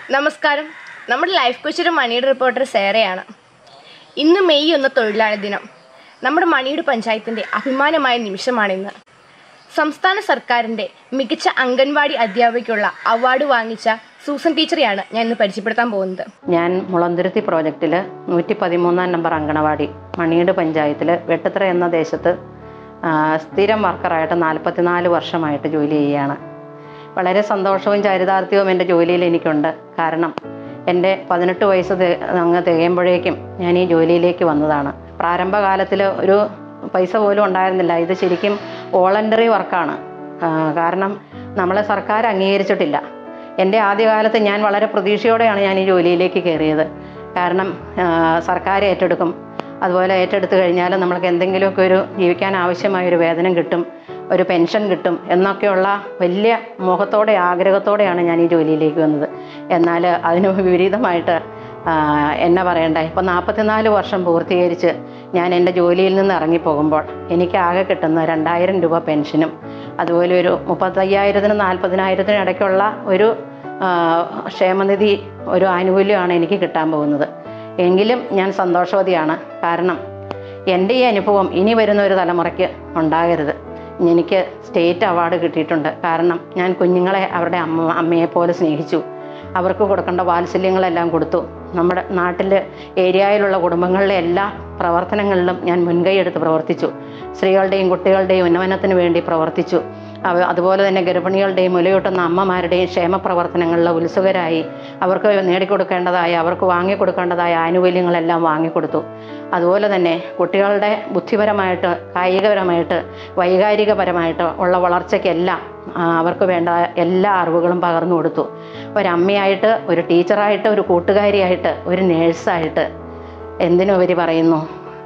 നമസ്കാരം നമ്മുടെ ലൈഫ് കോച്ചൊരു മണിയുടെ റിപ്പോർട്ടർ സേറയാണ് ഇന്ന് മെയ് ഒന്ന് തൊഴിലാളി ദിനം നമ്മുടെ മണിയുടെ പഞ്ചായത്തിൻ്റെ അഭിമാനമായ നിമിഷമാണിന്ന് സംസ്ഥാന സർക്കാരിൻ്റെ മികച്ച അംഗൻവാടി അധ്യാപികയ്ക്കുള്ള അവാർഡ് വാങ്ങിച്ച സൂസൻ ടീച്ചറെയാണ് ഞാൻ ഇന്ന് പരിചയപ്പെടുത്താൻ പോകുന്നത് ഞാൻ മുളന്തുരുത്തി പ്രോജക്റ്റിൽ നൂറ്റി പതിമൂന്നാം നമ്പർ അങ്കണവാടി മണിയുടെ പഞ്ചായത്തിൽ വെട്ടുത്തറ എന്ന ദേശത്ത് ആ, സ്ഥിരം വർക്കറായിട്ട് നാൽപ്പത്തിനാല് വർഷമായിട്ട് ജോലി ചെയ്യുകയാണ് വളരെ സന്തോഷവും ചാരിതാർത്ഥ്യവും എൻ്റെ ജോലിയിൽ എനിക്കുണ്ട് കാരണം എൻ്റെ പതിനെട്ട് വയസ്സ് തി- അങ്ങ് തികയുമ്പോഴേക്കും ഞാൻ ഈ ജോലിയിലേക്ക് വന്നതാണ് പ്രാരംഭകാലത്തിൽ ഒരു പൈസ പോലും ഉണ്ടായിരുന്നില്ല ഇത് ശരിക്കും വോളണ്ടറി വർക്കാണ് ആ, കാരണം നമ്മളെ സർക്കാർ അംഗീകരിച്ചിട്ടില്ല എൻ്റെ ആദ്യകാലത്ത് ഞാൻ വളരെ പ്രതീക്ഷയോടെയാണ് ഞാൻ ഈ ജോലിയിലേക്ക് കയറിയത് കാരണം ആ, സർക്കാർ ഏറ്റെടുക്കും അതുപോലെ ഏറ്റെടുത്ത് കഴിഞ്ഞാൽ നമ്മൾക്ക് എന്തെങ്കിലുമൊക്കെ ഒരു ജീവിക്കാൻ ആവശ്യമായ ഒരു വേതനം കിട്ടും ഒരു പെൻഷൻ കിട്ടും എന്നൊക്കെയുള്ള വലിയ മോഹത്തോടെ ആഗ്രഹത്തോടെയാണ് ഞാൻ ഈ ജോലിയിലേക്ക് വന്നത് എന്നാൽ അതിന് വിപരീതമായിട്ട് ആ, എന്നാ പറയണ്ടേ ഇപ്പം നാൽപ്പത്തിനാല് വർഷം പൂർത്തീകരിച്ച് ഞാൻ എൻ്റെ ജോലിയിൽ നിന്ന് ഇറങ്ങിപ്പോകുമ്പോൾ എനിക്ക് ആകെ കിട്ടുന്ന രണ്ടായിരം രൂപ പെൻഷനും അതുപോലെ ഒരു മുപ്പത്തയ്യായിരത്തിനും നാൽപ്പതിനായിരത്തിനും ഇടയ്ക്കുള്ള ഒരു ആ, ക്ഷേമനിധി ഒരു ആനുകൂല്യമാണ് എനിക്ക് കിട്ടാൻ പോകുന്നത് എങ്കിലും ഞാൻ സന്തോഷവതിയാണ് കാരണം എൻ്റെ ഈ അനുഭവം ഇനി വരുന്ന ഒരു തലമുറയ്ക്ക് ഉണ്ടാകരുത് എനിക്ക് സ്റ്റേറ്റ് അവാർഡ് കിട്ടിയിട്ടുണ്ട് കാരണം ഞാൻ കുഞ്ഞുങ്ങളെ അവരുടെ അമ്മ അമ്മയെ പോലെ സ്നേഹിച്ചു അവർക്ക് കൊടുക്കേണ്ട വാത്സല്യങ്ങളെല്ലാം കൊടുത്തു നമ്മുടെ നാട്ടിൽ ഏരിയയിലുള്ള കുടുംബങ്ങളിലെ എല്ലാ പ്രവർത്തനങ്ങളിലും ഞാൻ മുൻകൈ എടുത്ത് പ്രവർത്തിച്ചു സ്ത്രീകളുടെയും കുട്ടികളുടെയും ഉന്നമനത്തിന് വേണ്ടി പ്രവർത്തിച്ചു അവ അതുപോലെ തന്നെ ഗർഭിണികളുടെയും മുലയൂട്ടുന്ന അമ്മമാരുടെയും ക്ഷേമ പ്രവർത്തനങ്ങളിൽ ഉത്സുകരായി അവർക്ക് നേടിക്കൊടുക്കേണ്ടതായ അവർക്ക് വാങ്ങിക്കൊടുക്കേണ്ടതായ ആനുകൂല്യങ്ങളെല്ലാം വാങ്ങിക്കൊടുത്തു അതുപോലെ തന്നെ കുട്ടികളുടെ ബുദ്ധിപരമായിട്ട് കായികപരമായിട്ട് വൈകാരികപരമായിട്ട് ഉള്ള വളർച്ചയ്ക്കെല്ലാം ആ, അവർക്ക് വേണ്ട എല്ലാ അറിവുകളും പകർന്നു കൊടുത്തു ഒരമ്മയായിട്ട് ഒരു ടീച്ചറായിട്ട് ഒരു കൂട്ടുകാരിയായിട്ട് ഒരു നേഴ്സായിട്ട് എന്തിനുപരി പറയുന്നു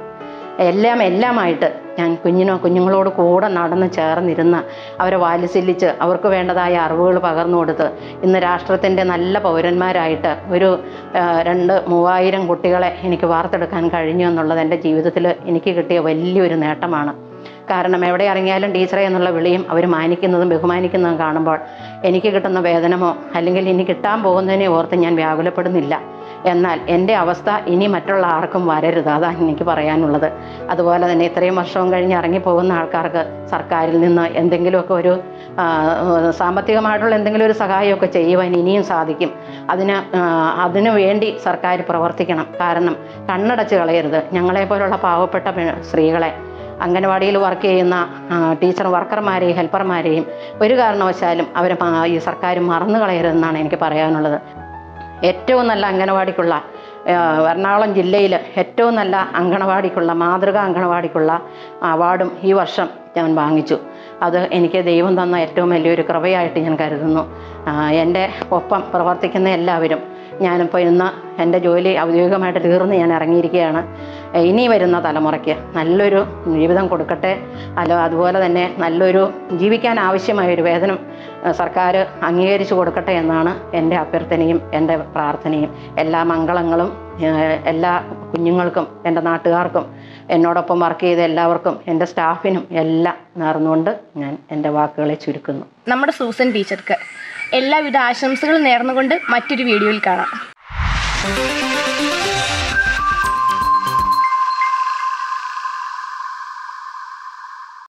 എല്ലാം എല്ലാമായിട്ട് ഞാൻ കുഞ്ഞിനോ കുഞ്ഞുങ്ങളോട് കൂടെ നടന്ന് ചേർന്നിരുന്ന് അവരെ വാത്സല്യിച്ച് അവർക്ക് വേണ്ടതായ അറിവുകൾ പകർന്നു കൊടുത്ത് ഇന്ന് രാഷ്ട്രത്തിൻ്റെ നല്ല പൗരന്മാരായിട്ട് ഒരു ആ, രണ്ട് മൂവായിരം കുട്ടികളെ എനിക്ക് വാർത്തെടുക്കാൻ കഴിഞ്ഞു എന്നുള്ളത് എൻ്റെ ജീവിതത്തിൽ എനിക്ക് കിട്ടിയ വലിയൊരു നേട്ടമാണ് കാരണം എവിടെ ഇറങ്ങിയാലും ടീച്ചറെ എന്നുള്ള വിളിയും അവർ മാനിക്കുന്നതും ബഹുമാനിക്കുന്നതും കാണുമ്പോൾ എനിക്ക് കിട്ടുന്ന വേതനമോ അല്ലെങ്കിൽ ഇനി കിട്ടാൻ പോകുന്നതിനെ ഓർത്ത് ഞാൻ വ്യാകുലപ്പെടുന്നില്ല എന്നാൽ എൻ്റെ അവസ്ഥ ഇനി മറ്റുള്ള ആർക്കും വരരുത് അതാണ് എനിക്ക് പറയാനുള്ളത് അതുപോലെ തന്നെ ഇത്രയും വർഷവും കഴിഞ്ഞ് ഇറങ്ങിപ്പോകുന്ന ആൾക്കാർക്ക് സർക്കാരിൽ നിന്ന് എന്തെങ്കിലുമൊക്കെ ഒരു ആ, സാമ്പത്തികമായിട്ടുള്ള എന്തെങ്കിലും ഒരു സഹായമൊക്കെ ചെയ്യുവാൻ ഇനിയും സാധിക്കും അതിന് ആ, അതിനു വേണ്ടി സർക്കാർ പ്രവർത്തിക്കണം കാരണം കണ്ണടച്ച് കളയരുത് ഞങ്ങളെപ്പോലുള്ള പാവപ്പെട്ട പെ- സ്ത്രീകളെ അംഗനവാടിയിൽ വർക്ക് ചെയ്യുന്ന ആ, ടീച്ചർ വർക്കർമാരെയും ഹെൽപ്പർമാരെയും ഒരു കാരണവശാലും അവരെ മ- ഈ സർക്കാർ മറന്നു കളയരുതെന്നാണ് എനിക്ക് പറയാനുള്ളത് ഏറ്റവും നല്ല അംഗനവാടിക്കുള്ള ആ, എറണാകുളം ജില്ലയിൽ ഏറ്റവും നല്ല അങ്കണവാടിക്കുള്ള മാതൃക അങ്കണവാടിക്കുള്ള അവാർഡും ഈ വർഷം ഞാൻ വാങ്ങിച്ചു അത് എനിക്ക് ദൈവം തന്ന ഏറ്റവും വലിയൊരു കൃപയായിട്ട് ഞാൻ കരുതുന്നു ആ, എൻ്റെ ഒപ്പം പ്രവർത്തിക്കുന്ന എല്ലാവരും ഞാനിപ്പോൾ ഇന്ന് എൻ്റെ ജോലി ഔദ്യോഗികമായിട്ട് തീർന്ന് ഞാൻ ഇറങ്ങിയിരിക്കുകയാണ് ഇനി വരുന്ന തലമുറയ്ക്ക് നല്ലൊരു ജീവിതം കൊടുക്കട്ടെ അല്ല അതുപോലെ തന്നെ നല്ലൊരു ജീവിക്കാൻ ആവശ്യമായ ഒരു വേതനം ഏഹ്, സർക്കാർ അംഗീകരിച്ചു കൊടുക്കട്ടെ എന്നാണ് എൻ്റെ അഭ്യർത്ഥനയും എൻ്റെ പ്രാർത്ഥനയും എല്ലാ മംഗളങ്ങളും ഏഹ്, എല്ലാ കുഞ്ഞുങ്ങൾക്കും എൻ്റെ നാട്ടുകാർക്കും എന്നോടൊപ്പം വർക്ക് ചെയ്ത എല്ലാവർക്കും എൻ്റെ സ്റ്റാഫിനും എല്ലാം നേർന്നുകൊണ്ട് ഞാൻ എൻ്റെ വാക്കുകളെ ചുരുക്കുന്നു നമ്മുടെ സൂസൻ ടീച്ചർക്ക് എല്ലാവിധ ആശംസകളും നേർന്നുകൊണ്ട് മറ്റൊരു വീഡിയോയിൽ കാണാം